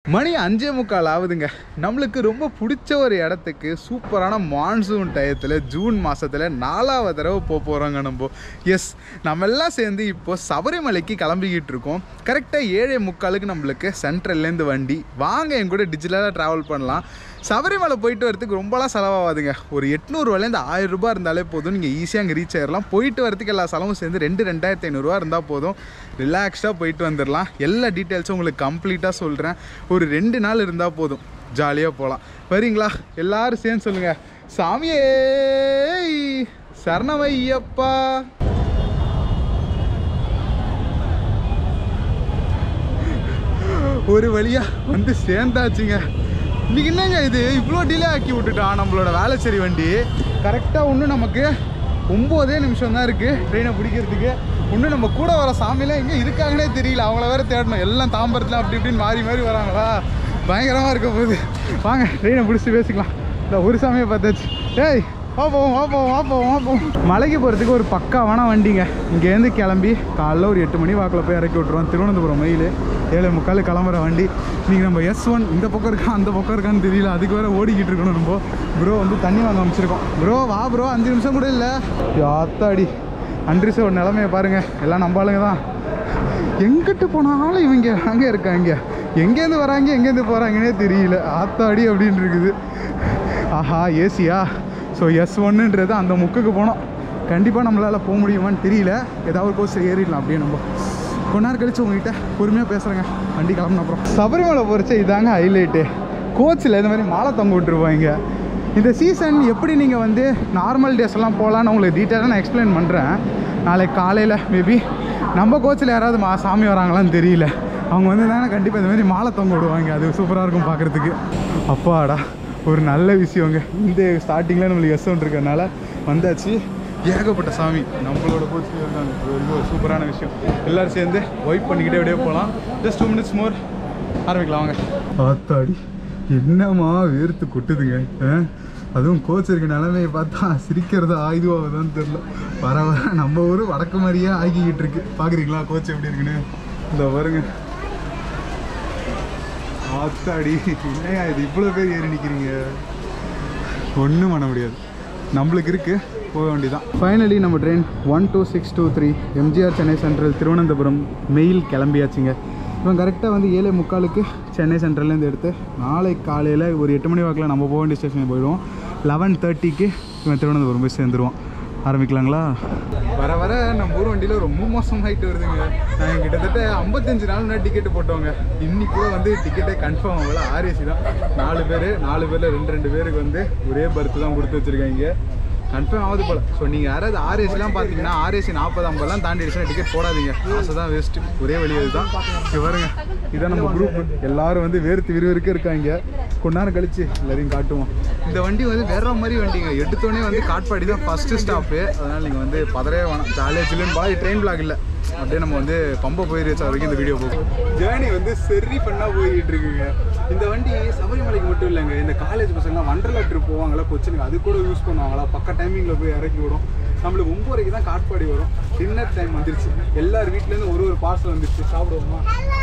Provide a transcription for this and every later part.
மணி அஞ்சே முக்கால் ஆகுதுங்க நம்மளுக்கு ரொம்ப பிடிச்ச ஒரு இடத்துக்கு சூப்பரான மான்சூன் டயத்தில் ஜூன் மாதத்தில் நாலாவது தடவை போக போகிறோங்க நம்ம எஸ் நம்ம எல்லாம் சேர்ந்து இப்போ சபரிமலைக்கு கிளம்பிக்கிட்டு இருக்கோம் கரெக்டாக ஏழே முக்காலுக்கு நம்மளுக்கு சென்ட்ரல்லேருந்து வண்டி வாங்க என் கூட டிஜிட்டலாக ட்ராவல் பண்ணலாம் சபரிமலை போயிட்டு வரதுக்கு ரொம்பலாம் செலவாகாதுங்க ஒரு எட்நூறுவாலேருந்து ஆயிரம் ரூபாய் இருந்தாலே போதும் நீங்கள் ஈஸியாக அங்கே ரீச் ஆயிடலாம் போயிட்டு வரதுக்கு எல்லா செலவும் சேர்ந்து ரெண்டு ரெண்டாயிரத்தி ஐநூறுரூவா இருந்தால் போதும் ரிலாக்ஸ்டாக போயிட்டு வந்துடலாம் எல்லா டீட்டெயில்ஸும் உங்களுக்கு கம்ப்ளீட்டாக சொல்கிறேன் ஒரு ரெண்டு நாள் இருந்தால் போதும் ஜாலியாக போகலாம் வரீங்களா எல்லாரும் சேர்ந்து சொல்லுங்கள் சாமியே சரணமையப்பா ஒரு வழியா வந்து சேர்ந்தாச்சுங்க இன்னைக்கு என்னங்க இது இவ்வளோ டிலே ஆக்கி விட்டுட்டான் நம்மளோட வேலைச்சேரி வண்டி கரெக்டாக இன்னும் நமக்கு ஒம்போதே நிமிஷம் தான் இருக்குது ட்ரெயினை பிடிக்கிறதுக்கு இன்னும் நம்ம கூட வர சாமிலாம் எங்கே இருக்காங்கன்னே தெரியல அவங்கள வேற தேடணும் எல்லாம் தாம்பரத்தில் அப்படி இப்படின்னு மாறி மாறி வராங்களா பயங்கரமாக இருக்க போகுது வாங்க ட்ரெயினை பிடிச்சி பேசிக்கலாம் இந்த ஒரு சாமியை பார்த்தாச்சு டேய் வா போவோம் வா போவோம் வா போவோம் வா போவோம் மலைக்கு போகிறதுக்கு ஒரு பக்காவான வண்டிங்க இங்கேருந்து கிளம்பி காலைல ஒரு எட்டு மணி வாக்கில் போய் இறக்கி விட்ருவோம் திருவனந்தபுரம் மயில் ஏழு முக்கால் கிளம்புற வண்டி நீங்கள் நம்ம எஸ் ஒன் இந்த பக்கம் இருக்கா அந்த பக்கம் இருக்கான்னு தெரியல அதுக்கு வேற ஓடிக்கிட்டு இருக்கணும் நம்ம ப்ரோ வந்து தண்ணி வாங்க அமைச்சிருக்கோம் ப்ரோ வா ப்ரோ அஞ்சு நிமிஷம் கூட இல்லை யாத்தாடி அன்றி சார் நிலமையை பாருங்கள் எல்லாம் நம்ம ஆளுங்க தான் எங்கிட்டு போனாலும் இவங்க அங்கே இருக்காங்க எங்கேருந்து வராங்க எங்கேருந்து போகிறாங்கன்னே தெரியல ஆத்தாடி அப்படின்னு இருக்குது ஆஹா ஏசியா ஸோ எஸ் ஒன்னுன்றது அந்த முக்குக்கு போனோம் கண்டிப்பாக நம்மளால் போக முடியுமான்னு தெரியல ஏதாவது ஒரு கோர்ஸ் ஏறிடலாம் அப்படியே நம்ம கொஞ்ச நேரம் கழிச்சு உங்ககிட்ட பொறுமையாக பேசுகிறேங்க வண்டி கிளம்புன அப்புறம் சபரிமலை போகிறச்ச இதாங்க ஹைலைட்டு கோச்சில் இந்த மாதிரி மாலை தொங்க விட்டுருப்பாங்க இந்த சீசன் எப்படி நீங்கள் வந்து நார்மல் டேஸ் எல்லாம் போகலான்னு உங்களுக்கு டீட்டெயிலாக நான் எக்ஸ்பிளைன் பண்ணுறேன் நாளைக்கு காலையில் மேபி நம்ம கோச்சில் யாராவது மா சாமி வராங்களான்னு தெரியல அவங்க வந்து தானே கண்டிப்பாக இந்த மாதிரி மாலை தொங்க விடுவாங்க அது சூப்பராக இருக்கும் பார்க்குறதுக்கு அப்பாடா ஒரு நல்ல விஷயங்க இந்த ஸ்டார்டிங்கில் நம்மளுக்கு எஸ் ஒன்று இருக்கறனால வந்தாச்சு ஏகப்பட்ட சாமி நம்மளோட கோச்சில் இருக்காங்க இது வரைக்கும் ஒரு சூப்பரான விஷயம் எல்லோரும் சேர்ந்து ஒய்ப் பண்ணிக்கிட்டே அப்படியே போகலாம் ஜஸ்ட் டூ மினிட்ஸ் மோர் ஆரம்பிக்கலாம் வாங்க ஆத்தாடி என்னம்மா வேர்த்து கொட்டுதுங்க ஆ? அதுவும் கோச் இருக்க நிலைமையை பார்த்தா சிரிக்கிறது ஆயுதமாகுதான்னு தெரில வர வர நம்ம ஊர் வடக்கு மாதிரியே ஆகிக்கிட்டு இருக்கு பார்க்குறீங்களா கோச் எப்படி இருக்குன்னு இந்த பாருங்க ஆத்தாடி என்னையா இது இவ்வளோ பேர் ஏறி நிற்கிறீங்க ஒன்றும் பண்ண முடியாது நம்மளுக்கு இருக்கு போக வேண்டியதான் ஃபைனலி நம்ம train one two six two three MGR Chennai central Thiruvananthapuram mail கிளம்பியாச்சுங்க இவன் கரெக்டாக வந்து ஏழே முக்காலுக்கு சென்னை சென்ட்ரல்லேருந்து எடுத்து நாளை காலையில் ஒரு எட்டு மணி வாக்கில் நம்ம போக வேண்டிய ஸ்டேஷனுக்கு போயிடுவோம் லெவன் தேர்ட்டிக்கு இவன் திருவனந்தபுரம் போய் சேர்ந்துருவான் ஆரம்பிக்கலாங்களா வர வர நம்ம ஊர் வண்டியில் ரொம்ப மோசமாயிட்டு வருதுங்க நாங்கள் கிட்டத்தட்ட ஐம்பத்தஞ்சு நாள் முன்னாடி டிக்கெட்டு போட்டோங்க இன்னைக்கு கூட வந்து டிக்கெட்டே கன்ஃபார்ம் ஆகல ஆர்ஏசி தான் நாலு பேர் நாலு பேரில் ரெண்டு ரெண்டு பேருக்கு வந்து ஒரே பர்த்து தான் கொடுத்து வச்சுருக்காங்க கன்ஃபார்ம் ஆகுது போல ஸோ நீங்கள் யாராவது ஆர்ஏசிலாம் பார்த்தீங்கன்னா ஆர்ஏசி நாற்பது ஐம்பதுலாம் தாண்டிடுச்சுன்னா டிக்கெட் போடாதீங்க காசு தான் வேஸ்ட்டு ஒரே வழி அதுதான் இங்க பாருங்க இதான் நம்ம குரூப் எல்லாரும் வந்து வேர்த்து விறுவிறுக்க இருக்காங்க கொஞ்ச நேரம் கழிச்சு எல்லாரையும் காட்டுவோம் இந்த வண்டி வந்து வேற மாதிரி வண்டிங்க எடுத்தோடனே வந்து காட்பாடி தான் ஃபஸ்ட்டு ஸ்டாப்பு அதனால் நீங்கள் வந்து பதறவே வேணாம் ஜாலியாக சில்லுன்னு பாய் ட்ரெயின் பிளாக் இல்லை அப்படியே நம்ம வந்து பம்பை போய் ரீச் வரைக்கும் இந்த வீடியோ போகும் ஜேர்னி வந்து சரி பண்ணால் போய்கிட்டு இருக்குங்க இந்த வண்டி சபரிமலைக்கு மட்டும் இல்லைங்க இந்த காலேஜ் பசங்களாம் வண்டர்லா ட்ரிப் போவாங்களா கொச்சினுக்கு அது கூட யூஸ் பண்ணுவாங்களா பக்க டைமிங்கில் போய் இறக்கி விடும் நம்மளுக்கு ஒம்பது வரைக்கும் தான் காட்பாடி வரும் டின்னர் டைம் வந்துருச்சு எல்லார் வீட்லேருந்து ஒரு ஒரு பார்சல் வந்துருச்சு சாப்பிடுவோமா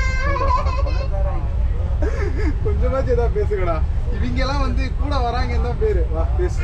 கொஞ்சமாச்சும் ஏதாவது பேசுங்கடா இவங்க எல்லாம் வந்து கூட வராங்கன்னு தான் பேரு வா பேசு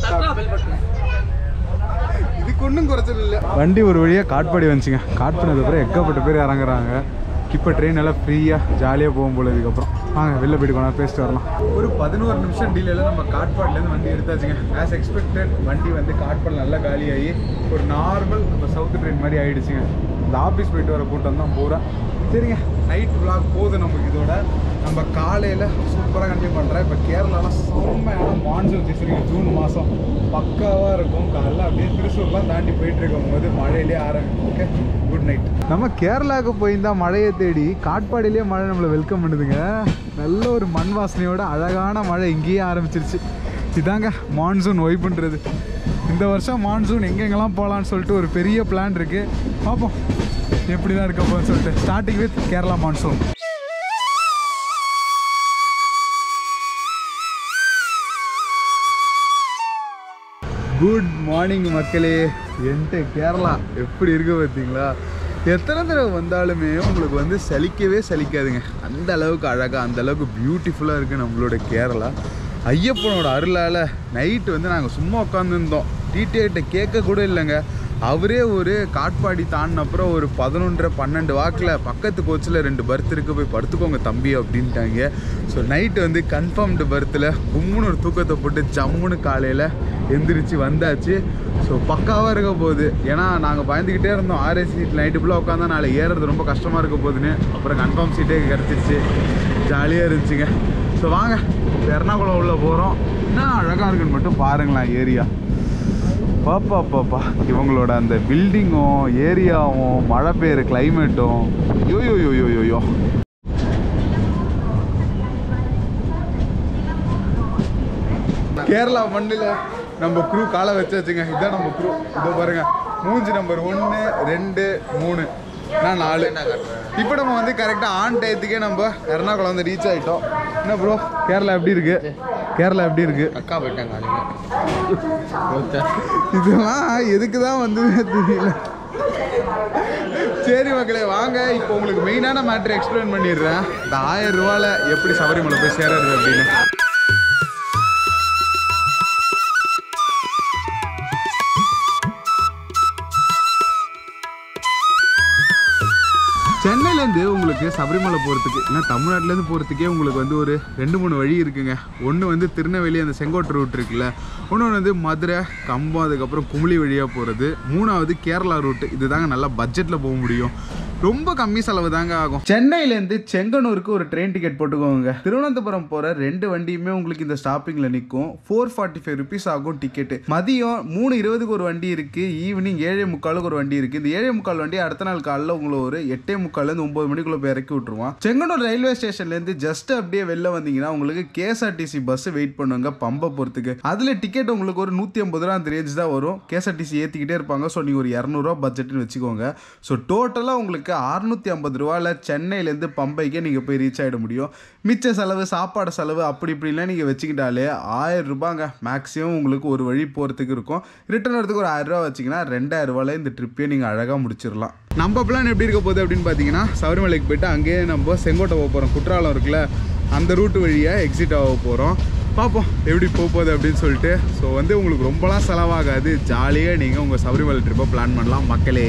இதுக்கு ஒன்றும் குறைச்சல் இல்லை வண்டி ஒரு வழியாக காட்பாடி வந்துச்சுங்க காட்பாடி அப்புறம் எக்கப்பட்ட பேர் இறங்குறாங்க இப்போ ட்ரெயின் எல்லாம் ஃப்ரீயாக ஜாலியாக போகும் போல இதுக்கப்புறம் வாங்க வெளில போயிட்டு போனால் பேசிட்டு வரலாம் ஒரு பதினோரு நிமிஷம் டிலேல நம்ம காட்பாடிலேருந்து வண்டி எடுத்தாச்சுங்க ஆஸ் எக்ஸ்பெக்டட் வண்டி வந்து காட்பாடு நல்லா காலியாகி ஒரு நார்மல் நம்ம சவுத் ட்ரெயின் மாதிரி ஆயிடுச்சுங்க இந்த ஆஃபீஸ் போயிட்டு வர கூட்டம் தான் பூரா சரிங்க நைட் vlog போதும் நமக்கு இதோட நம்ம காலையில் சூப்பராக கண்டினியூ பண்ணுறேன் இப்போ கேரளாலாம் செம்மையான மான்சூன் சீசன் ஜூன் மாதம் பக்காவாக இருக்கும் காலைல அப்படியே திருச்சூர்லாம் தாண்டி போயிட்டு இருக்கும் போது மழையிலே ஆரம்பிக்கும் ஓகே குட் நைட் நம்ம கேரளாவுக்கு போயிருந்தா மழையை தேடி காட்பாடியிலேயே மழை நம்மளை வெல்கம் பண்ணுதுங்க நல்ல ஒரு மண் வாசனையோட அழகான மழை இங்கேயே ஆரம்பிச்சிருச்சு இதாங்க மான்சூன் ஒய்ப்புன்றது இந்த வருஷம் மான்சூன் எங்கெங்கெல்லாம் போகலான்னு சொல்லிட்டு ஒரு பெரிய பிளான் இருக்குது பார்ப்போம் எப்படி தான் இருக்க போகுதுன்னு சொல்லிட்டு starting with Kerala monsoon good morning மக்களே என்கிட்ட கேரளா எப்படி இருக்கு பார்த்தீங்களா எத்தனை தடவை வந்தாலுமே உங்களுக்கு வந்து சலிக்கவே சலிக்காதுங்க அந்த அளவுக்கு அழகாக அந்த அளவுக்கு பியூட்டிஃபுல்லாக இருக்குது நம்மளோட கேரளா ஐயப்பனோட அருளால் நைட்டு வந்து நாங்கள் சும்மா உட்காந்துருந்தோம் டிடிஐட்ட கேட்க கூட இல்லைங்க அவரே ஒரு காட்பாடி தாண்டின அப்புறம் ஒரு பதினொன்றரை பன்னெண்டு வாக்கில் பக்கத்து கோச்சில் ரெண்டு பர்த் இருக்கு போய் படுத்துக்கோங்க தம்பி அப்படின்ட்டாங்க ஸோ நைட்டு வந்து கன்ஃபார்ம்டு பர்த்தில் கும்முன்னு ஒரு தூக்கத்தை போட்டு ஜம்முன்னு காலையில் எந்திரிச்சு வந்தாச்சு ஸோ பக்காவாக இருக்க போகுது ஏன்னா நாங்கள் பயந்துக்கிட்டே இருந்தோம் ஆர்எஸ் சீட் நைட்டு ஃபுல்லாக உட்காந்தா நாளை ஏறுறது ரொம்ப கஷ்டமாக இருக்க போகுதுன்னு அப்புறம் கன்ஃபார்ம் சீட்டே கிடச்சிருச்சு ஜாலியாக இருந்துச்சுங்க ஸோ வாங்க இப்போ எர்ணாகுளம் உள்ள போகிறோம் என்ன அழகாக இருக்குன்னு மட்டும் பாருங்களேன் ஏரியா பாப்பா பாப்பா இவங்களோட அந்த பில்டிங்கும் ஏரியாவும் மழை பெய்யுற கிளைமேட்டும் யோ யோ யோ யோ யோ யோ கேரளா மண்ணில் நம்ம க்ரூ காலை வச்சாச்சுங்க இதான் நம்ம க்ரூ இதோ பாருங்க மூஞ்சி நம்பர் ஒன்று ரெண்டு மூணு நான் நாலு இப்போ நம்ம வந்து கரெக்டாக ஆன் டயத்துக்கே நம்ம எர்ணாகுளம் வந்து ரீச் ஆகிட்டோம் என்ன ப்ரோ கேரளா எப்படி இருக்கு கேரளா எப்படி இருக்கு அக்கா போயிட்டாங்க காலையில் இதெல்லாம் எதுக்கு தான் வந்து தெரியல சரி மக்களே வாங்க இப்போ உங்களுக்கு மெயினான மேட்ரு எக்ஸ்பிளைன் பண்ணிடுறேன் இந்த ஆயிரம் ரூபாயில் எப்படி சபரிமலை போய் சேருறது அப்படின்னு சென்னையிலேருந்து உங்களுக்கு சபரிமலை போகிறதுக்கு ஏன்னா தமிழ்நாட்டிலேருந்து போகிறதுக்கே உங்களுக்கு வந்து ஒரு ரெண்டு மூணு வழி இருக்குங்க ஒன்று வந்து திருநெல்வேலி அந்த செங்கோட்டை ரூட் இருக்குல்ல இன்னொன்று வந்து மதுரை கம்பம் அதுக்கப்புறம் குமுளி வழியாக போகிறது மூணாவது கேரளா ரூட்டு இதுதாங்க நல்லா பட்ஜெட்டில் போக முடியும் ரொம்ப கம்மி செலவு தாங்க ஆகும் சென்னையிலேருந்து செங்கனூருக்கு ஒரு ட்ரெயின் டிக்கெட் போட்டுக்கோங்க திருவனந்தபுரம் போகிற ரெண்டு வண்டியுமே உங்களுக்கு இந்த ஸ்டாப்பிங்கில் நிற்கும் ஃபோர் ஃபார்ட்டி ஃபைவ் ருபீஸ் ஆகும் டிக்கெட்டு மதியம் மூணு இருபதுக்கு ஒரு வண்டி இருக்குது ஈவினிங் ஏழே முக்காலுக்கு ஒரு வண்டி இருக்குது இந்த ஏழே முக்கால் வண்டி அடுத்த நாள் காலைல உங்களை ஒரு எட்டே முக்கால்லேருந்து ஒம்பது மணிக்குள்ளே போய் இறக்கி விட்ருவான் செங்கனூர் ரயில்வே ஸ்டேஷன்லேருந்து ஜஸ்ட் அப்படியே வெளில வந்தீங்கன்னா உங்களுக்கு கேஎஸ்ஆர்டிசி பஸ் வெயிட் பண்ணுவாங்க பம்பை போகிறதுக்கு அதில் டிக்கெட் உங்களுக்கு ஒரு நூற்றி ஐம்பது ரூபா அந்த ரேஞ்ச் தான் வரும் கேஎஸ்ஆர்டிசி ஏற்றிக்கிட்டே இருப்பாங்க ஸோ நீங்கள் ஒரு இரநூறுவா பட்ஜெட்னு வச்சுக்கோங்க ஸோ டோட்டலாக உங்களுக்கு அறுநூற்றி ஐம்பது ரூபாவில் சென்னையிலேருந்து பம்பைக்கே நீங்கள் போய் ரீச் ஆகிட முடியும் மிச்ச செலவு சாப்பாடு செலவு அப்படி இப்படிலாம் நீங்கள் வச்சுக்கிட்டாலே ஆயிரம் ரூபாங்க மேக்ஸிமம் உங்களுக்கு ஒரு வழி போகிறதுக்கு இருக்கும் ரிட்டர்ன் வரதுக்கு ஒரு ஆயிரம் ரூபா வச்சிங்கன்னா ரெண்டாயிரம் ரூபாயில் இந்த ட்ரிப்பையே நீங்கள் அழகாக முடிச்சிடலாம் நம்ம பிளான் எப்படி இருக்க போகுது அப்படின்னு பார்த்தீங்கன்னா சபரிமலைக்கு போயிட்டு அங்கேயே நம்ம செங்கோட்டை போக போகிறோம் குற்றாலம் இருக்குல்ல அந்த ரூட்டு வழியாக எக்ஸிட் ஆக போகிறோம் பார்ப்போம் எப்படி போக போகுது அப்படின்னு சொல்லிட்டு ஸோ வந்து உங்களுக்கு ரொம்பலாம் செலவாகாது ஜாலியாக நீங்கள் உங்கள் சபரிமலை ட்ரிப்பை பிளான் பண்ணலாம் மக்களே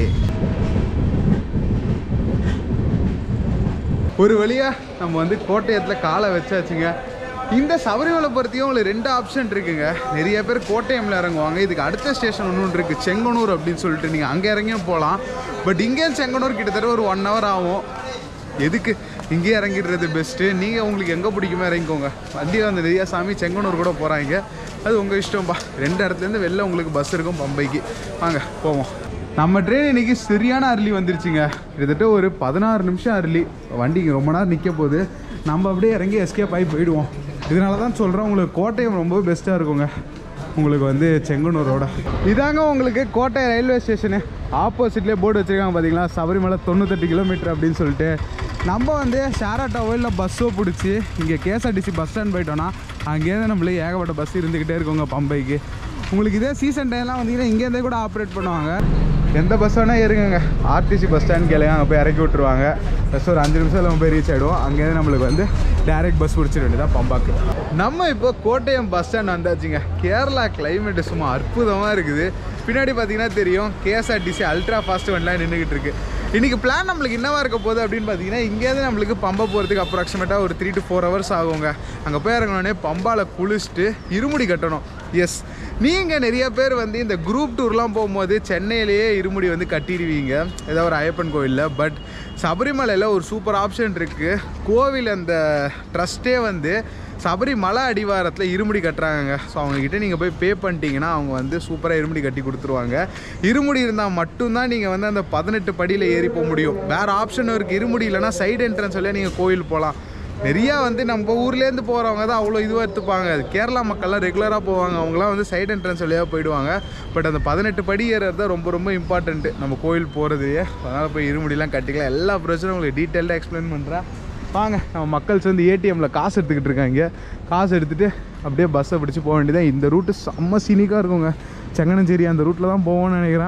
ஒரு வழியாக நம்ம வந்து கோட்டயத்தில் காலை வச்சாச்சுங்க இந்த சபரிமலை பொறுத்தையும் உங்களுக்கு ரெண்டு ஆப்ஷன் இருக்குங்க நிறைய பேர் கோட்டயமில் இறங்குவாங்க இதுக்கு அடுத்த ஸ்டேஷன் ஒன்று ஒன்று இருக்குது செங்கனூர் அப்படின்னு சொல்லிட்டு நீங்கள் அங்கே இறங்கியும் போகலாம் பட் இங்கேயும் செங்கனூர் கிட்டத்தட்ட ஒரு ஒன் ஹவர் ஆகும் எதுக்கு இங்கேயே இறங்கிடுறது பெஸ்ட்டு நீங்கள் உங்களுக்கு எங்கே பிடிக்குமோ இறங்கிக்கோங்க வண்டியில் வந்து நிறையா சாமி செங்கனூர் கூட போகிறாங்க அது உங்கள் இஷ்டம்பா ரெண்டு இடத்துலேருந்து வெளில உங்களுக்கு பஸ் இருக்கும் பம்பைக்கு வாங்க போவோம் நம்ம ட்ரெயின் இன்னைக்கு சரியான அருளி வந்துருச்சுங்க கிட்டத்தட்ட ஒரு பதினாறு நிமிஷம் அருளி வண்டிக்கு ரொம்ப நேரம் நிற்க போகுது நம்ம அப்படியே இறங்கி எஸ்கேப் ஆகி போயிடுவோம் இதனால தான் சொல்கிறேன் உங்களுக்கு கோட்டயம் ரொம்ப பெஸ்ட்டாக இருக்குங்க உங்களுக்கு வந்து செங்கனூரோட இதாங்க உங்களுக்கு கோட்டை ரயில்வே ஸ்டேஷனு ஆப்போசிட்லேயே போர்டு வச்சுருக்காங்க பார்த்தீங்களா சபரிமலை தொண்ணூத்தெட்டு கிலோமீட்டர் அப்படின்னு சொல்லிட்டு நம்ம வந்து ஷேர் ஆட்டோவோ இல்லை பஸ்ஸோ பிடிச்சி இங்கே கேஎஸ்ஆர்டிசி பஸ் ஸ்டாண்ட் போயிட்டோன்னா அங்கேருந்து நம்மளுக்கு ஏகப்பட்ட பஸ் இருந்துக்கிட்டே இருக்குங்க பம்பைக்கு உங்களுக்கு இதே சீசன் டைம்லாம் வந்தீங்கன்னா இங்கேருந்தே கூட ஆப்ரேட் பண்ணுவாங்க எந்த பஸ் வேணால் ஏறுங்க ஆர்டிசி பஸ் ஸ்டாண்ட் கேளுங்க அங்கே போய் இறக்கி விட்ருவாங்க ஜஸ்ட் ஒரு அஞ்சு நிமிஷம் நம்ம போய் ரீச் ஆகிடுவோம் அங்கேருந்து நம்மளுக்கு வந்து டேரெக்ட் பஸ் பிடிச்சிட வேண்டியதான் பம்பாக்கு நம்ம இப்போ கோட்டயம் பஸ் ஸ்டாண்ட் வந்தாச்சுங்க கேரளா கிளைமேட் சும்மா அற்புதமாக இருக்குது பின்னாடி பார்த்தீங்கன்னா தெரியும் கேஎஸ்ஆர்டிசி அல்ட்ரா ஃபாஸ்ட் வண்டிலாம் நின்றுக்கிட்டு இருக்கு இன்றைக்கி பிளான் நம்மளுக்கு என்னவா இருக்க போகுது அப்படின்னு பார்த்தீங்கன்னா இங்கேருந்து நம்மளுக்கு பம்பை போகிறதுக்கு அப்ராக்சிமேட்டாக ஒரு த்ரீ டு ஃபோர் ஹவர்ஸ் ஆகுங்க அங்கே போய் இறங்கினோடனே பம்பாவில் குளிச்சுட்டு இருமுடி கட்டணும் எஸ் நீங்கள் நிறைய பேர் வந்து இந்த குரூப் டூர்லாம் போகும்போது சென்னையிலேயே இருமுடி வந்து கட்டிடுவீங்க ஏதோ ஒரு ஐயப்பன் கோயிலில் பட் சபரிமலையில் ஒரு சூப்பர் ஆப்ஷன் இருக்குது கோவில் அந்த ட்ரஸ்ட்டே வந்து சபரிமலை அடிவாரத்தில் இருமுடி கட்டுறாங்க ஸோ அவங்கக்கிட்ட நீங்கள் போய் பே பண்ணிட்டீங்கன்னா அவங்க வந்து சூப்பராக இருமுடி கட்டி கொடுத்துருவாங்க இருமுடி இருந்தால் மட்டும்தான் நீங்கள் வந்து அந்த பதினெட்டு படியில் ஏறி போக முடியும் வேறு ஆப்ஷனும் இருக்குது இருமுடி இல்லைன்னா சைடு என்ட்ரன்ஸ் வழியாக நீங்கள் கோயில் போகலாம் நிறையா வந்து நம்ம ஊர்லேருந்து போகிறவங்க தான் அவ்வளோ இதுவாக எடுத்துப்பாங்க கேரளா மக்கள்லாம் ரெகுலராக போவாங்க அவங்களாம் வந்து சைடு என்ட்ரன்ஸ் வழியாக போயிடுவாங்க பட் அந்த பதினெட்டு படி ஏறுறது தான் ரொம்ப ரொம்ப இம்பார்ட்டண்ட்டு நம்ம கோயில் போகிறது அதனால் போய் இருமுடிலாம் கட்டிக்கலாம் எல்லா பிரச்சனையும் உங்களுக்கு டீட்டெயில்டாக எக்ஸ்பிளைன் பண்ணுறேன் வாங்க நம்ம மக்கள்ஸ் வந்து ஏடிஎம்மில் காசு எடுத்துக்கிட்டு இருக்காங்க காசு எடுத்துகிட்டு அப்படியே பஸ்ஸை பிடிச்சி போக வேண்டியதான் இந்த ரூட்டு செம்ம சீனிக்காக இருக்குங்க செங்கனஞ்சேரி அந்த ரூட்டில் தான் போவோம்னு நினைக்கிறேன்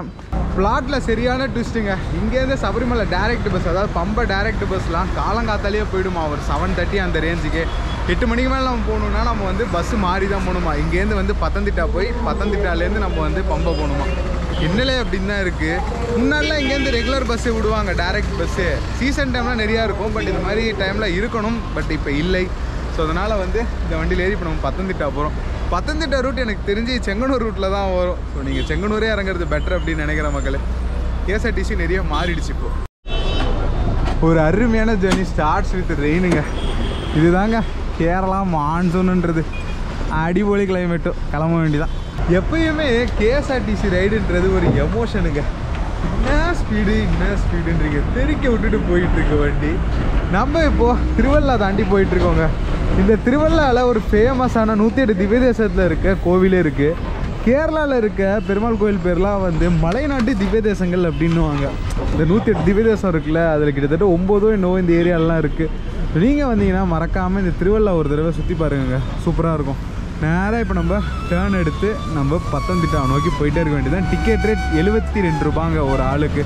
பிளாட்டில் சரியான ட்விஸ்ட்டுங்க இங்கேருந்து சபரிமலை டைரக்ட் பஸ் அதாவது பம்பை டைரக்ட் பஸ்லாம் காலங்காத்தாலேயே போயிடுமா ஒரு செவன் தேர்ட்டி அந்த ரேஞ்சுக்கு எட்டு மணிக்கு மேலே நம்ம போகணுன்னா நம்ம வந்து பஸ்ஸு மாறி தான் போகணுமா இங்கேருந்து வந்து பத்தந்திட்டா போய் பத்தந்திட்டாலேருந்து நம்ம வந்து பம்பை போகணுமா என்னலே அப்படின்னு தான் இருக்குது முன்னாடிலாம் இங்கேருந்து ரெகுலர் பஸ்ஸு விடுவாங்க டைரக்ட் பஸ்ஸு சீசன் டைம்லாம் நிறையா இருக்கும் பட் இந்த மாதிரி டைமில் இருக்கணும் பட் இப்போ இல்லை ஸோ அதனால் வந்து இந்த வண்டியில் ஏறி இப்போ நம்ம பத்தந்திட்டா போகிறோம் பத்தந்திட்டா ரூட் எனக்கு தெரிஞ்சு செங்கனூர் ரூட்டில் தான் வரும் ஸோ நீங்கள் செங்கனூரே இறங்குறது பெட்டர் அப்படின்னு நினைக்கிற மக்களே கேஎஸ்ஆர்டிசி நிறைய மாறிடுச்சு இப்போ ஒரு அருமையான ஜேர்னி ஸ்டார்ட்ஸ் வித் ரெயினுங்க இதுதாங்க கேரளா மான்சூனுன்றது அடிபொலி கிளைமேட்டும் கிளம்ப வேண்டியதான் எப்பயுமே கேஎஸ்ஆர்டிசி ரைடுன்றது ஒரு எமோஷனுங்க என்ன ஸ்பீடு என்ன ஸ்பீடுன்றீங்க தெறிக்க விட்டுட்டு போயிட்டு இருக்கு வண்டி நம்ம இப்போ திருவள்ளா தாண்டி போயிட்டு இருக்கோங்க இந்த திருவள்ளாவில் ஒரு ஃபேமஸான நூற்றி எட்டு திவ்ய தேசத்தில் இருக்க கோவிலே இருக்குது கேரளாவில் இருக்க பெருமாள் கோயில் பேர்லாம் வந்து மலைநாட்டு திவ்ய தேசங்கள் அப்படின்னுவாங்க இந்த நூற்றி எட்டு திவ்ய தேசம் இருக்குல்ல அதில் கிட்டத்தட்ட ஒம்போதோ என்னவோ இந்த ஏரியாலலாம் இருக்குது நீங்கள் வந்தீங்கன்னா மறக்காமல் இந்த திருவள்ளா ஒரு தடவை சுற்றி பாருங்க சூப்பராக இருக்கும் நேராக இப்போ நம்ம டேர்ன் எடுத்து நம்ம பத்தந்திட்டா நோக்கி போயிட்டே இருக்க வேண்டியதான் டிக்கெட் ரேட் எழுபத்தி ரெண்டு ரூபாங்க ஒரு ஆளுக்கு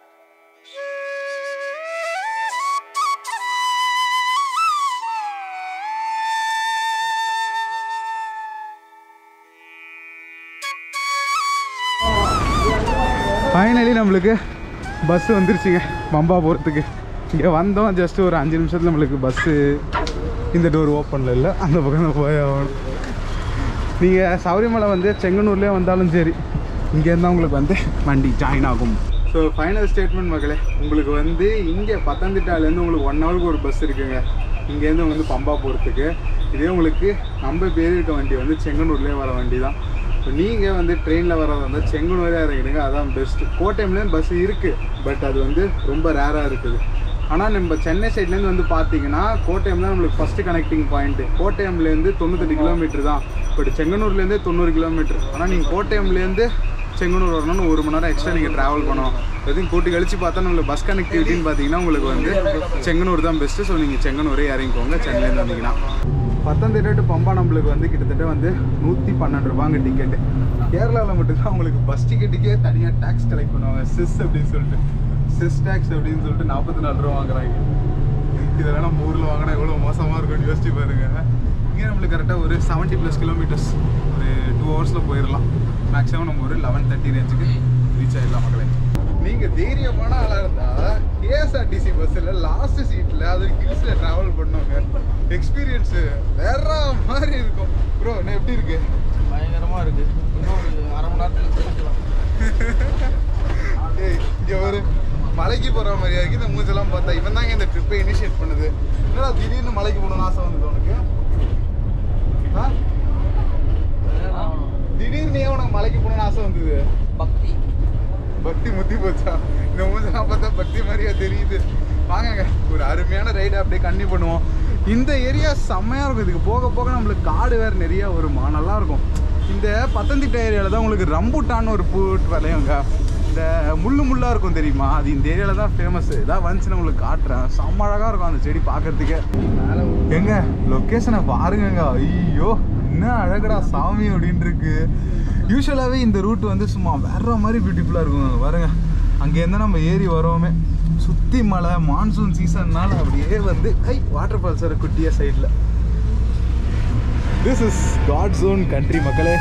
ஃபைனலி நம்மளுக்கு பஸ் வந்துருச்சுங்க பம்பா போகிறதுக்கு இங்கே வந்தோம் ஜஸ்ட் ஒரு அஞ்சு நிமிஷத்தில் நம்மளுக்கு பஸ்ஸு இந்த டோர் ஓப்பனில் இல்லை அந்த பக்கம் தான் போய் ஆகணும் நீங்கள் சபரிமலை வந்து செங்கனூர்லேயே வந்தாலும் சரி இங்கேருந்து உங்களுக்கு வந்து வண்டி ஜாயின் ஆகும் ஸோ ஃபைனல் ஸ்டேட்மெண்ட் மகளே உங்களுக்கு வந்து இங்கே பத்தந்திட்டாலேருந்து உங்களுக்கு ஒன் ஹவருக்கு ஒரு பஸ் இருக்குங்க இங்கேருந்து வந்து பம்பா போகிறதுக்கு இதே உங்களுக்கு நம்ம பேர் இருக்க வண்டி வந்து செங்கனூர்லேயே வர வண்டி தான் இப்போ நீங்கள் வந்து ட்ரெயினில் வரதா இருந்தால் செங்கனூரே இறங்கிடுங்க அதான் பெஸ்ட்டு கோட்டைம்லேயும் பஸ் இருக்குது பட் அது வந்து ரொம்ப ரேராக இருக்குது ஆனால் நம்ம சென்னை சைட்லேருந்து வந்து பார்த்தீங்கன்னா கோட்டயம் தான் நம்மளுக்கு ஃபஸ்ட்டு கனெக்டிங் பாயிண்ட்டு கோட்டயம்லேருந்து தொண்ணூத்தெட்டு கிலோமீட்டர் தான் பட் செங்கனூர்லேருந்தே தொண்ணூறு கிலோமீட்டர் ஆனால் நீங்கள் கோட்டயம்லேருந்து செங்கனூர் வரணும்னு ஒரு மணி நேரம் எக்ஸ்ட்ரா நீங்கள் ட்ராவல் பண்ணணும் எதையும் கூட்டி கழிச்சு பார்த்தா நம்மளுக்கு பஸ் கனெக்டிவிட்டின்னு பார்த்தீங்கன்னா உங்களுக்கு வந்து செங்கனூர் தான் பெஸ்ட்டு ஸோ நீங்கள் செங்கனூரே இறங்கிக்கோங்க சென்னையிலேருந்து வந்தீங்கன்னா பத்தொன்பது டு பம்பா நம்மளுக்கு வந்து கிட்டத்தட்ட வந்து நூற்றி பன்னெண்டு ரூபாங்க டிக்கெட்டு கேரளாவில் மட்டும்தான் உங்களுக்கு பஸ் டிக்கெட்டுக்கே தனியாக டேக்ஸ் கலெக்ட் பண்ணுவாங்க சிஸ் அப்படின்னு சொல்லிட்டு சிஸ் டேக்ஸ் அப்படின்னு சொல்லிட்டு நாற்பத்தி நாலு ரூபா வாங்குறாங்க இதெல்லாம் நம்ம ஊரில் வாங்கினா எவ்வளோ மோசமாக இருக்கும்னு யோசிச்சு பாருங்க இங்கே நம்மளுக்கு கரெக்டாக ஒரு செவன்ட்டி ப்ளஸ் கிலோமீட்டர்ஸ் ஒரு டூ ஹவர்ஸில் போயிடலாம் மேக்ஸிமம் நம்ம ஒரு லெவன் தேர்ட்டி ரேஞ்சுக்கு ரீச் ஆகிடலாம் மக்களே நீங்கள் தைரியமான ஆளாக இருந்தால் கேஎஸ்ஆர்டிசி பஸ்ஸில் லாஸ்ட் சீட்டில் அது ஹில்ஸில் ட்ராவல் பண்ணுவாங்க எக்ஸ்பீரியன்ஸு வேற மாதிரி இருக்கும் ப்ரோ என்ன எப்படி இருக்கு பயங்கரமா இருக்கு இன்னும் ஒரு அரை மணி நேரத்துல தெரிஞ்சிக்கலாம் ஏய் இங்கே ஒரு மலைக்கு போகிற மாதிரியா இருக்கு இந்த மூஞ்செல்லாம் பார்த்தா இவன் தாங்க இந்த ட்ரிப்பை இனிஷியேட் பண்ணுது என்னடா திடீர்னு மலைக்கு போகணும்னு ஆசை வந்தது உனக்கு ஆ திடீர்னு ஏன் உனக்கு மலைக்கு போகணும்னு ஆசை வந்தது பக்தி பக்தி முத்தி போச்சா இந்த மூஞ்செல்லாம் பார்த்தா பக்தி மாதிரியா தெரியுது வாங்கங்க ஒரு அருமையான ரைடு அப்படியே கண்ணி பண்ணுவோம் இந்த ஏரியா செம்மையாக இருக்கும் இதுக்கு போக போக நம்மளுக்கு காடு வேறு நிறைய வருமா நல்லா இருக்கும் இந்த பத்தந்திட்டா ஏரியாவில் தான் உங்களுக்கு ரம்புட்டான்னு ஒரு பூட் விளையுங்க இந்த முள்ளு முள்ளாக இருக்கும் தெரியுமா அது இந்த ஏரியாவில் தான் ஃபேமஸ் இதான் வந்துச்சுன்னு உங்களுக்கு காட்டுறேன் செம்ம அழகாக இருக்கும் அந்த செடி பார்க்கறதுக்கே எங்க லொக்கேஷனை பாருங்கங்க ஐயோ என்ன அழகடா சாமி அப்படின்னு இருக்கு யூஸ்வலாகவே இந்த ரூட் வந்து சும்மா வேற மாதிரி பியூட்டிஃபுல்லாக இருக்கும் அங்க பாருங்க அங்கேருந்து நம்ம ஏறி வரோமே சுற்றி மழை மான்சூன் சீசன்னால அப்படியே வந்து ஐ வாட்டர் ஃபால்ஸ் வர குட்டியாக சைடில் this is God's own country மக்களே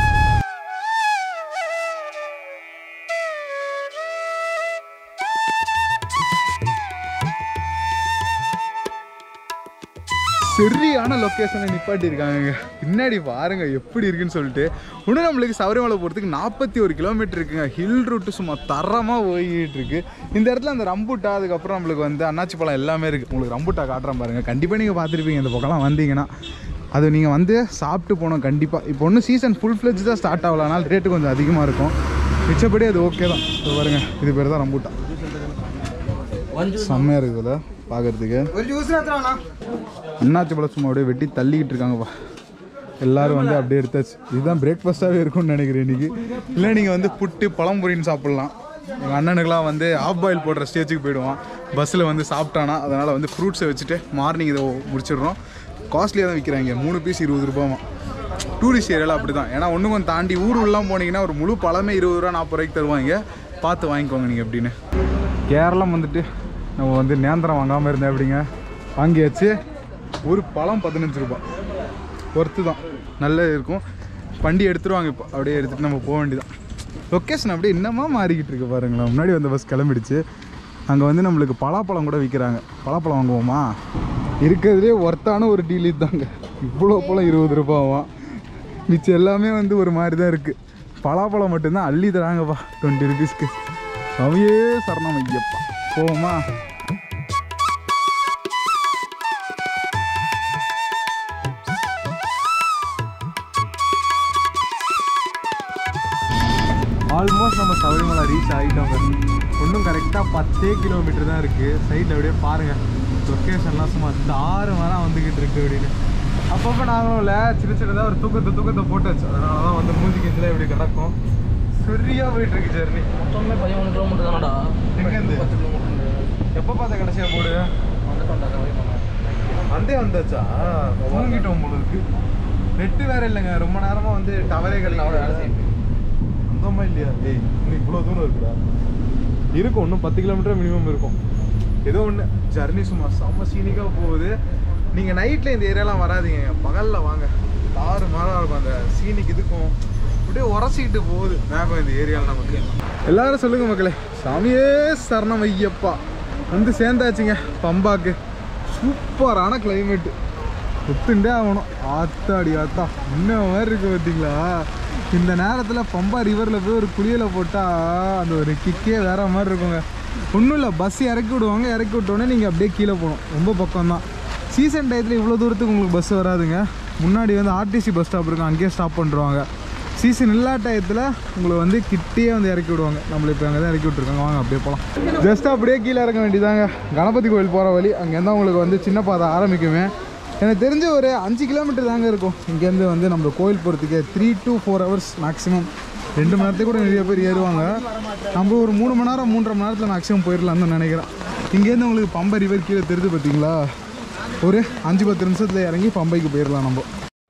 சரியான லொக்கேஷனை நிப்பாட்டி இருக்காங்க பின்னாடி பாருங்க எப்படி இருக்குன்னு சொல்லிட்டு இன்னும் நம்மளுக்கு சபரிமலை போகிறதுக்கு நாற்பத்தி ஒரு கிலோமீட்டர் இருக்குங்க ஹில் ரூட்டு சும்மா தரமாக போய்கிட்டு இருக்கு இந்த இடத்துல அந்த ரம்புட்டா அதுக்கப்புறம் நம்மளுக்கு வந்து அன்னாச்சி பழம் எல்லாமே இருக்குது உங்களுக்கு ரம்புட்டா காட்டுறேன் பாருங்க கண்டிப்பாக நீங்கள் பார்த்துருப்பீங்க இந்த பக்கம்லாம் வந்தீங்கன்னா அது நீங்கள் வந்து சாப்பிட்டு போகணும் கண்டிப்பாக இப்போ ஒன்றும் சீசன் ஃபுல் ஃப்ளெஜ் தான் ஸ்டார்ட் ஆகலாம் ரேட்டு கொஞ்சம் அதிகமாக இருக்கும் மிச்சப்படி அது ஓகே தான் இப்போ பாருங்க இது பேர் தான் ரம்புட்டா செம்மையாக இருக்குதுல்ல பார்க்குறதுக்கு அண்ணாச்சி பழம் சும்மா அப்படியே வெட்டி தள்ளிக்கிட்டு இருக்காங்கப்பா எல்லாரும் வந்து அப்படியே எடுத்தாச்சு இதுதான் பிரேக்ஃபாஸ்ட்டாகவே இருக்கும்னு நினைக்கிறேன் இன்னைக்கு இல்லை நீங்கள் வந்து புட்டு பழம்பொரின்னு சாப்பிட்லாம் எங்கள் அண்ணனுக்கெலாம் வந்து ஆஃப் பாயில் போடுற ஸ்டேஜுக்கு போயிடுவான் பஸ்ஸில் வந்து சாப்பிட்டானா அதனால் வந்து ஃப்ரூட்ஸை வச்சுட்டு மார்னிங் இதை முடிச்சிடுறோம் காஸ்ட்லியாக தான் விற்கிறாங்க மூணு பீஸ் இருபது ரூபாமா டூரிஸ்ட் ஏரியாவில் அப்படி தான் ஏன்னா ஒன்று கொஞ்சம் தாண்டி ஊருலாம் போனீங்கன்னா ஒரு முழு பழமே இருபது ரூபா நாற்பது ரூபாய்க்கு தருவாங்க பார்த்து வாங்கிக்கோங்க நீங்கள் எப்படின்னு கேரளம் வந்துட்டு நம்ம வந்து நேந்திரம் வாங்காமல் இருந்தேன் அப்படிங்க வாங்கியாச்சு ஒரு பழம் பதினஞ்சு ரூபாய் ஒர்த்து தான் நல்லா இருக்கும் வண்டி எடுத்துருவாங்க இப்போ அப்படியே எடுத்துகிட்டு நம்ம போக வேண்டியதான் லொக்கேஷன் அப்படியே என்னமா மாறிக்கிட்டு இருக்கு பாருங்களேன் முன்னாடி வந்த பஸ் கிளம்பிடுச்சு அங்கே வந்து நம்மளுக்கு பலாப்பழம் கூட விற்கிறாங்க பலாப்பழம் வாங்குவோமா இருக்கிறதுலே ஒர்த்தான ஒரு டீல் இதுதாங்க இவ்வளோ பழம் இருபது ரூபாவாம் மிச்சம் எல்லாமே வந்து ஒரு மாதிரி தான் இருக்குது பலாப்பழம் மட்டும்தான் அள்ளி தராங்கப்பா டுவெண்ட்டி ருபீஸ்க்கு அவையே சரணம் ஐயப்பா போவோமா ஆல்மோஸ்ட் நம்ம சபரிமலை ரீச் ஆகிட்டோங்க இன்னும் கரெக்டாக பத்தே கிலோமீட்டர் தான் இருக்குது சைடில் அப்படியே பாருங்கள் லொக்கேஷன்லாம் சும்மா தாறு மரம் வந்துக்கிட்டு இருக்கு அப்படின்னு அப்பப்போ நாங்களும் இல்லை சின்ன சின்னதாக ஒரு தூக்கத்தை தூக்கத்தை போட்டு வச்சோம் அதனால தான் வந்து மூஞ்சி கிஞ்சில் இப்படி கிடக்கும் சரியாக போயிட்டு இருக்கு ஜெர்னி மொத்தமே பதிமூணு கிலோமீட்டர் தானடா எங்கேருந்து? பத்து கிலோமீட்டர் எப்போ பார்த்த கடைசியாக போடு வந்துட்டு வந்தாங்க போனேன் வந்தே வந்தாச்சா தூங்கிட்டோம் போல இருக்கு நெட்டு வேற இல்லைங்க ரொம்ப நேரமாக வந்து டவரே அவட வேலை கிடையாது செய்யுது அந்தமா இல்லையா ஏய் இன்னும் இவ்வளோ தூரம் இருக்குடா இருக்கும் இன்னும் பத்து கிலோமீட்டர் மினிமம் இருக்கும் ஏதோ ஒன்று ஜர்னி சும்மா செம்ம சீனிக்காக போகுது நீங்கள் நைட்டில் இந்த ஏரியாலாம் வராதீங்க பகலில் வாங்க தாறு மாறாக இருக்கும் அந்த சீனிக்கு இதுக்கும் அப்படியே உரசிக்கிட்டு போகுது மேகம் இந்த ஏரியாவில் நமக்கு எல்லாரும் சொல்லுங்க மக்களே சாமியே சரணம் ஐயப்பா வந்து சேர்ந்தாச்சுங்க பம்பாக்கு சூப்பரான கிளைமேட்டு ஒத்துண்டே ஆகணும் ஆத்தாடி ஆத்தா இன்னும் மாதிரி இருக்கு பார்த்தீங்களா இந்த நேரத்தில் பம்பா ரிவரில் போய் ஒரு குளியலை போட்டால் அந்த ஒரு கிக்கே வேற மாதிரி இருக்குங்க ஒன்றும் இல்லை பஸ் இறக்கி விடுவாங்க இறக்கி விட்டோன்னே நீங்கள் அப்படியே கீழே போகணும் ரொம்ப பக்கம் தான் சீசன் டயத்தில் இவ்வளோ தூரத்துக்கு உங்களுக்கு பஸ் வராதுங்க முன்னாடி வந்து ஆர்டிசி பஸ் ஸ்டாப் இருக்கும் அங்கேயே ஸ்டாப் பண்ணுறாங்க சீசன் இல்லா டயத்தில் உங்களை வந்து கிட்டேயே வந்து இறக்கி விடுவாங்க நம்மளை இப்போ அங்கே தான் இறக்கி விட்ருக்காங்க வாங்க அப்படியே போகலாம் ஜஸ்ட் அப்படியே கீழே இறங்க வேண்டியதாங்க கணபதி கோயில் போகிற வழி அங்கேருந்து உங்களுக்கு வந்து சின்ன பாதை ஆரம்பிக்குமே எனக்கு தெரிஞ்ச ஒரு அஞ்சு கிலோமீட்டர் தாங்க இருக்கும் இங்கேருந்து வந்து நம்ம கோயில் போகிறதுக்கு three to four hours maximum ரெண்டு மணி நேரத்துக்கு கூட நிறைய பேர் ஏறுவாங்க நம்ம ஒரு மூணு மணி நேரம் மூன்றரை மணி நேரத்தில் மேக்ஸிமம் போயிடலாம்னு தான் நினைக்கிறேன் இங்கேருந்து உங்களுக்கு பம்பை ரிவர் கீழே தெரியுது பார்த்தீங்களா ஒரு அஞ்சு பத்து நிமிஷத்தில் இறங்கி பம்பைக்கு போயிடலாம் நம்ம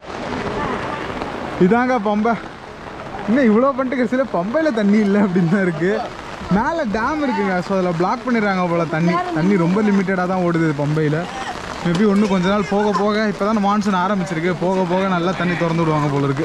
இதாங்க பம்பை இன்னும் இவ்வளோ பண்ணிட்டு கடைசியில் பம்பையில் தண்ணி இல்லை அப்படின்னு தான் இருக்குது மேலே டேம் இருக்குங்க ஸோ அதில் பிளாக் பண்ணிடுறாங்க போல் தண்ணி தண்ணி ரொம்ப லிமிட்டடாக தான் ஓடுது பம்பையில் மேபி இன்னும் கொஞ்ச நாள் போக போக இப்போ தான் மான்சூன் ஆரம்பிச்சிருக்கு போக போக நல்லா தண்ணி திறந்து விடுவாங்க போல இருக்கு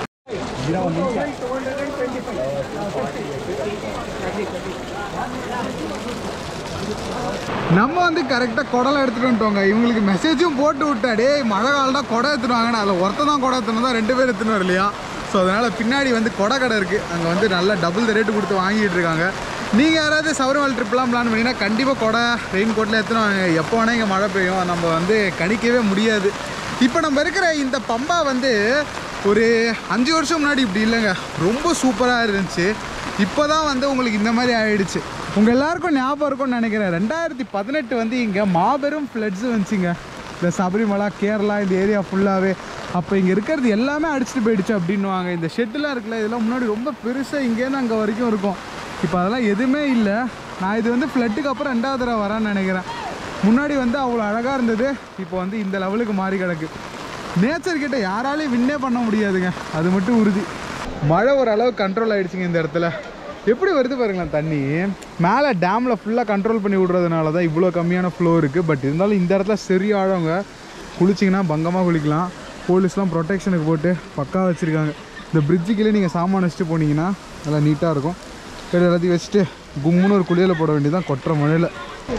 நம்ம வந்து கரெக்டாக குடலை எடுத்துகிட்டு வந்துட்டோங்க இவங்களுக்கு மெசேஜும் போட்டு விட்டா டேய் மழை காலம் தான் குடம் எடுத்துட்டு வாங்கன்னு அதில் ஒருத்தன் தான் குடம் எடுத்துன்னு தான் ரெண்டு பேர் எடுத்துன்னு வர இல்லையா ஸோ அதனால் பின்னாடி வந்து கொடை கடை இருக்குது அங்கே வந்து நல்லா டபுள் த ரேட்டு கொடுத்து வாங்கிட்டு இருக்காங்க நீங்கள் யாராவது சபரிமலை ட்ரிப்லாம் பிளான் பண்ணிங்கன்னா கண்டிப்பாக கொடை ரெயின் கோட்டில் எடுத்துன்னு வாங்க எப்போ வேணால் இங்கே மழை பெய்யும் நம்ம வந்து கணிக்கவே முடியாது இப்போ நம்ம இருக்கிற இந்த பம்பா வந்து ஒரு அஞ்சு வருஷம் முன்னாடி இப்படி இல்லைங்க ரொம்ப சூப்பராக இருந்துச்சு இப்போ தான் வந்து உங்களுக்கு இந்த மாதிரி ஆயிடுச்சு உங்கள் எல்லாருக்கும் ஞாபகம் இருக்கும்னு நினைக்கிறேன் ரெண்டாயிரத்தி பதினெட்டு வந்து இங்கே மாபெரும் ஃப்ளட்ஸ் வந்துச்சுங்க இந்த சபரிமலா கேரளா இந்த ஏரியா ஃபுல்லாகவே அப்போ இங்கே இருக்கிறது எல்லாமே அடிச்சுட்டு போயிடுச்சு அப்படின்னுவாங்க இந்த ஷெட்டுலாம் இருக்குல்ல இதெல்லாம் முன்னாடி ரொம்ப பெருசாக இங்கேருந்து அங்கே வரைக்கும் இருக்கும் இப்போ அதெல்லாம் எதுவுமே இல்லை நான் இது வந்து ஃப்ளட்டுக்கு அப்புறம் ரெண்டாவது தடவை வரேன்னு நினைக்கிறேன் முன்னாடி வந்து அவ்வளோ அழகாக இருந்தது இப்போ வந்து இந்த லெவலுக்கு மாறி கிடக்கு நேச்சர் கிட்ட யாராலையும் வின்னே பண்ண முடியாதுங்க அது மட்டும் உறுதி மழை ஓரளவு கண்ட்ரோல் ஆயிடுச்சுங்க இந்த இடத்துல எப்படி வருது பாருங்களேன் தண்ணி மேலே டேமில் ஃபுல்லாக கண்ட்ரோல் பண்ணி விடுறதுனால தான் இவ்வளோ கம்மியான ஃப்ளோ இருக்குது பட் இருந்தாலும் இந்த இடத்துல சரி ஆழங்க குளிச்சிங்கன்னா பங்கமாக குளிக்கலாம் போலீஸ்லாம் ப்ரொடெக்ஷனுக்கு போட்டு பக்கா வச்சுருக்காங்க இந்த பிரிட்ஜுக்குள்ளே நீங்கள் சாமான் வச்சுட்டு போனீங்கன்னா நல்லா நீட்டாக இருக்கும் சரி எல்லாத்தையும் வச்சுட்டு கும்முன்னு ஒரு குளியலை போட வேண்டியதான் கொட்டுற மழையில்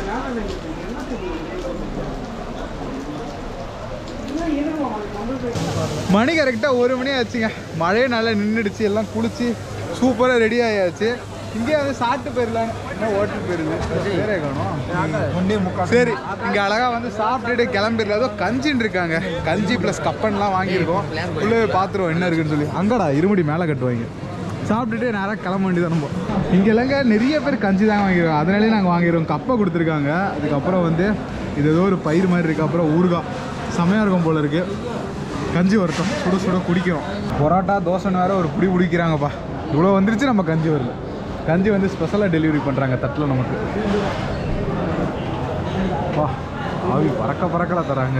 மணி கரெக்டாக ஒரு மணி ஆச்சுங்க மழையே நல்லா நின்றுடுச்சு எல்லாம் குளிச்சு சூப்பராக ரெடி ஆயாச்சு இங்கே வந்து சாப்பிட்டு போயிடலாம் என்ன ஹோட்டல் போயிருது வேறே காணும் சரி இங்கே அழகாக வந்து சாப்பிட்டுட்டு கிளம்பிடல ஏதோ கஞ்சின்னு இருக்காங்க கஞ்சி ப்ளஸ் கப்பன்லாம் வாங்கியிருக்கோம் உள்ளே பார்த்துருவோம் என்ன இருக்குன்னு சொல்லி அங்கடா இருமுடி மேலே கட்டுவாங்க சாப்பிட்டுட்டு நேராக கிளம்ப வேண்டியது நம்ம இங்கே இல்லைங்க நிறைய பேர் கஞ்சி தான் வாங்கிடுவோம் அதனாலே நாங்கள் வாங்கிடுவோம் கப்பை கொடுத்துருக்காங்க அதுக்கப்புறம் வந்து இது ஏதோ ஒரு பயிர் மாதிரி இருக்குது அப்புறம் ஊறுகாய் செமையாக இருக்கும் போல இருக்குது கஞ்சி வரட்டும் சுட சுட குடிக்கிறோம் பரோட்டா தோசைன்னு வேற ஒரு புடி பிடிக்கிறாங்கப்பா இவ்வளோ வந்துருச்சு நம்ம கஞ்சி வரல கஞ்சி வந்து ஸ்பெஷலாக டெலிவரி பண்ணுறாங்க தட்டில் நமக்கு பா ஆவி பறக்க பறக்கல தராங்க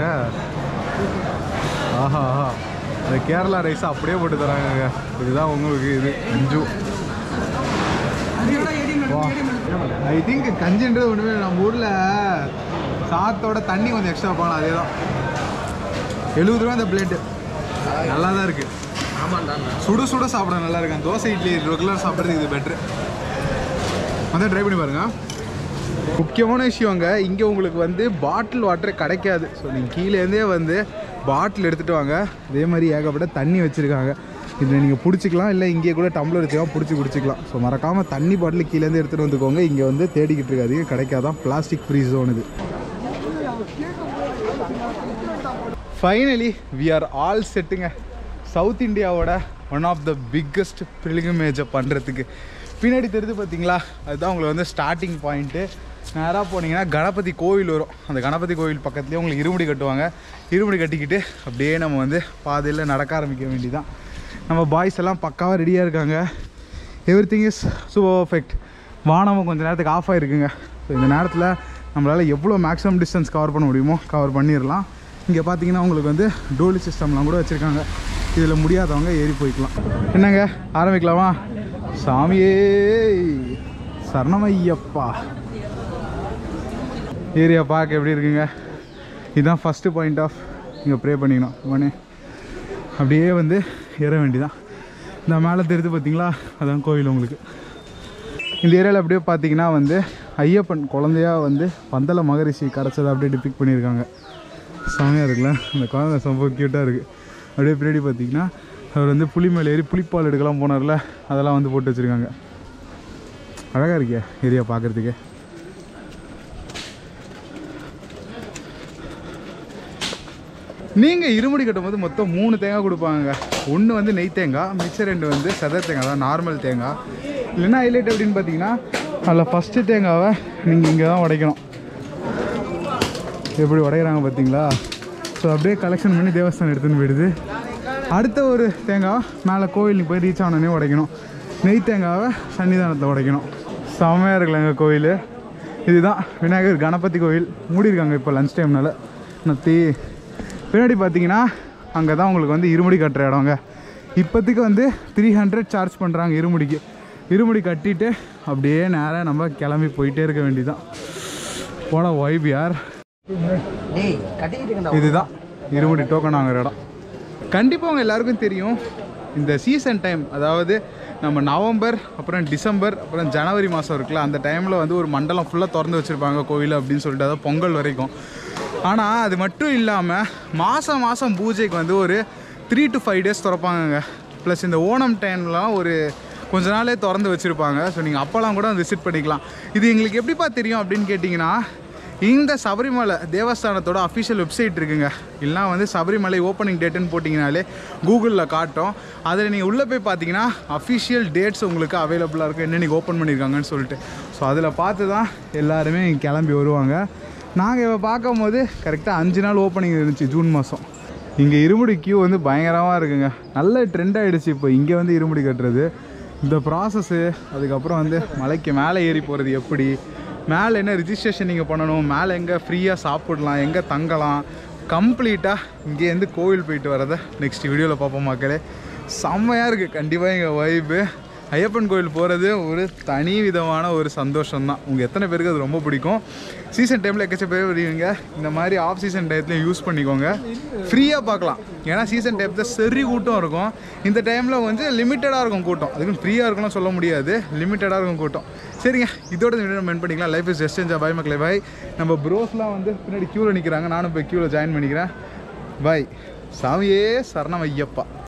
ஆஹா ஆஹா இந்த கேரளா ரைஸ் அப்படியே போட்டு தராங்க இதுதான் உங்களுக்கு இது அஞ்சு ஐ திங்க் கஞ்சின்றது ஒன்றுமே இல்லை. நம்ம ஊரில் சாத்தோட தண்ணி கொஞ்சம் எக்ஸ்ட்ரா வைப்பாங்களா அதே தான் எழுபது ரூபா இந்த பிளேட்டு நல்லா தான் இருக்குது ஆமாண்டா சுட சுட சாப்பிட நல்லா இருக்கு அந்த தோசை இட்லி ரெகுலர் சாப்பிட்றதுக்கு இது பெட்ரு வந்து ட்ரை பண்ணி பாருங்க முக்கியமான விஷயங்க இங்கே உங்களுக்கு வந்து பாட்டில் வாட்டர் கிடைக்காது ஸோ நீங்கள் கீழேருந்தே வந்து பாட்டில் எடுத்துகிட்டு வாங்க அதே மாதிரி ஏகப்பட்ட தண்ணி வச்சுருக்காங்க இதில் நீங்கள் பிடிச்சிக்கலாம் இல்லை இங்கே கூட டம்ளர் வச்சுக்கலாம் பிடிச்சி குடிச்சிக்கலாம் ஸோ மறக்காமல் தண்ணி பாட்டில் கீழேருந்து எடுத்துகிட்டு வந்துக்கோங்க இங்கே வந்து தேடிக்கிட்டு இருக்காதீங்க கிடைக்காதான் பிளாஸ்டிக் ஃப்ரீ ஜோன் இது ஃபைனலி வி ஆர் ஆல் செட்டுங்க சவுத் இந்தியாவோட ஒன் ஆஃப் த பிக்கஸ்ட் பிலிகமேஜை பண்ணுறதுக்கு பின்னாடி தெரியுது பார்த்தீங்களா அதுதான் உங்களுக்கு வந்து ஸ்டார்டிங் பாயிண்ட்டு நேராக போனீங்கன்னா கணபதி கோவில் வரும் அந்த கணபதி கோவில் பக்கத்துலேயே உங்களுக்கு இருமுடி கட்டுவாங்க இருமுடி கட்டிக்கிட்டு அப்படியே நம்ம வந்து பாதையில் நடக்க ஆரம்பிக்க வேண்டியதான் நம்ம பாய்ஸ் எல்லாம் பக்காவாக ரெடியாக இருக்காங்க everything is super perfect வானமும் கொஞ்சம் நேரத்துக்கு ஆஃப் ஆகிருக்குங்க ஸோ இந்த நேரத்தில் நம்மளால் எவ்வளோ மேக்ஸிமம் டிஸ்டன்ஸ் கவர் பண்ண முடியுமோ கவர் பண்ணிடலாம் இங்கே பார்த்தீங்கன்னா உங்களுக்கு வந்து டோலி சிஸ்டம்லாம் கூட வச்சுருக்காங்க இதில் முடியாதவங்க ஏறி போய்க்கலாம் என்னங்க ஆரம்பிக்கலாமா சாமியே சரணமையப்பா ஏரியா பார்க்க எப்படி இருக்குங்க இதுதான் ஃபஸ்ட்டு பாயிண்ட் ஆஃப் இங்கே ப்ரே பண்ணிக்கணும் உடனே அப்படியே வந்து ஏற வேண்டியதான் இந்த மேலே தெரியுது பார்த்தீங்களா அதான் கோவில் உங்களுக்கு இந்த ஏரியாவில் அப்படியே பார்த்தீங்கன்னா வந்து ஐயப்பன் குழந்தையா வந்து பந்தல மகரிஷி கிடச்சதை அப்படியே டிபிக் பண்ணியிருக்காங்க செமையாக இருக்குல்ல அந்த குழந்தை ரொம்ப க்யூட்டாக இருக்குது அப்படியே பின்னாடி பார்த்தீங்கன்னா அவர் வந்து புலி மேலே ஏறி புலிப்பால் எடுக்கலாம் போனார்ல அதெல்லாம் வந்து போட்டு வச்சுருக்காங்க அழகாக இருக்கே ஏரியா பார்க்குறதுக்கு நீங்கள் இருமுடி கட்டும்போது மொத்தம் மூணு தேங்காய் கொடுப்பாங்க ஒன்று வந்து நெய் தேங்காய் மிச்சம் ரெண்டு வந்து சதர் தேங்காய் தான் நார்மல் தேங்காய் இல்லைன்னா ஹைலைட் அப்படின்னு பார்த்தீங்கன்னா அதில் ஃபஸ்ட்டு தேங்காவை நீங்கள் இங்கே தான் உடைக்கணும் எப்படி உடைக்கிறாங்க பார்த்தீங்களா ஸோ அப்படியே கலெக்ஷன் பண்ணி தேவஸ்தானம் எடுத்துன்னு போயிடுது அடுத்த ஒரு தேங்காய் மேலே கோயிலுக்கு போய் ரீச் ஆனோடனே உடைக்கணும் நெய் தேங்காவை சன்னிதானத்தில் உடைக்கணும் செம்மையாக இருக்குல்ல எங்கள் கோயில் இதுதான் விநாயகர் கணபதி கோயில் மூடியிருக்காங்க இப்போ லஞ்ச் டைம்னால நத்தி பின்னாடி பார்த்தீங்கன்னா அங்கே தான் உங்களுக்கு வந்து இருமுடி கட்டுற இடங்க இப்போதைக்கு வந்து த்ரீ ஹண்ட்ரட் சார்ஜ் பண்ணுறாங்க இருமுடிக்கு இருமுடி கட்டிட்டு அப்படியே நேராக நம்ம கிளம்பி போயிட்டே இருக்க வேண்டியதான் போன வைப் யார் டேய் கட்டிக்கிட்டு இதுதான் இருமுடி டோக்கன் வாங்குற இடம் கண்டிப்பாக அவங்க எல்லாருக்கும் தெரியும் இந்த சீசன் டைம் அதாவது நம்ம நவம்பர் அப்புறம் டிசம்பர் அப்புறம் ஜனவரி மாதம் இருக்குல்ல அந்த டைமில் வந்து ஒரு மண்டலம் ஃபுல்லாக திறந்து வச்சுருப்பாங்க கோவில் அப்படின்னு சொல்லிட்டு அதாவது பொங்கல் வரைக்கும் ஆனால் அது மட்டும் இல்லாமல் மாதம் மாதம் பூஜைக்கு வந்து ஒரு த்ரீ டு ஃபைவ் டேஸ் திறப்பாங்கங்க ப்ளஸ் இந்த ஓணம் டைம்லாம் ஒரு கொஞ்ச நாளே திறந்து வச்சுருப்பாங்க ஸோ நீங்கள் அப்போல்லாம் கூட விசிட் பண்ணிக்கலாம் இது எங்களுக்கு எப்படிப்பா தெரியும் அப்படின்னு கேட்டிங்கன்னா இந்த சபரிமலை தேவஸ்தானத்தோட அஃபிஷியல் வெப்சைட் இருக்குங்க இல்லைனா வந்து சபரிமலை ஓப்பனிங் டேட்டுன்னு போட்டிங்கனாலே கூகுளில் காட்டும் அதில் நீங்கள் உள்ளே போய் பார்த்தீங்கன்னா அஃபிஷியல் டேட்ஸ் உங்களுக்கு அவைலபிளாக இருக்கும் என்னென்னைக்கு ஓப்பன் பண்ணியிருக்காங்கன்னு சொல்லிட்டு ஸோ அதில் பார்த்து தான் எல்லாருமே கிளம்பி வருவாங்க நாங்கள் இப்போ பார்க்கும்போது கரெக்டாக அஞ்சு நாள் ஓப்பனிங் இருந்துச்சு ஜூன் மாதம் இங்கே இருமுடி கியூ வந்து பயங்கரமாக இருக்குங்க நல்ல ட்ரெண்ட் ஆகிடுச்சு இப்போ இங்கே வந்து இருமுடி கட்டுறது இந்த ப்ராசஸ்ஸு அதுக்கப்புறம் வந்து மலைக்கு மேலே ஏறி போகிறது எப்படி மேலே என்ன ரிஜிஸ்ட்ரேஷன் நீங்கள் பண்ணணும் மேலே எங்கே ஃப்ரீயாக சாப்பிடலாம் எங்கே தங்கலாம் கம்ப்ளீட்டாக இங்கேருந்து கோவில் போயிட்டு வரதை நெக்ஸ்ட் வீடியோவில் பார்ப்போம் மக்களே செம்மையாக இருக்குது கண்டிப்பாக எங்கள் வைப்பு ஐயப்பன் கோயில் போகிறது ஒரு தனி விதமான ஒரு சந்தோஷம் தான் உங்கள் எத்தனை பேருக்கு அது ரொம்ப பிடிக்கும் சீசன் டைமில் எக்கச்ச பேர் வருவீங்க இந்த மாதிரி ஆஃப் சீசன் டயத்துலையும் யூஸ் பண்ணிக்கோங்க ஃப்ரீயாக பார்க்கலாம் ஏன்னா சீசன் டைத்தில் சரி கூட்டம் இருக்கும் இந்த டைமில் வந்து லிமிட்டடாக இருக்கும் கூட்டம் அதுக்கு ஃப்ரீயாக இருக்கும்னு சொல்ல முடியாது லிமிட்டடாக இருக்கும் கூட்டம் சரிங்க இதோட இந்த வீடியோ மென் பண்ணிக்கலாம் life is just enjoy bye மக்களே பாய் நம்ம ப்ரோஸ்லாம் வந்து பின்னாடி க்யூவில் நிற்கிறாங்க நானும் போய் க்யூவில் ஜாயின் பண்ணிக்கிறேன் பாய் சாமியே சரணம் ஐயப்பா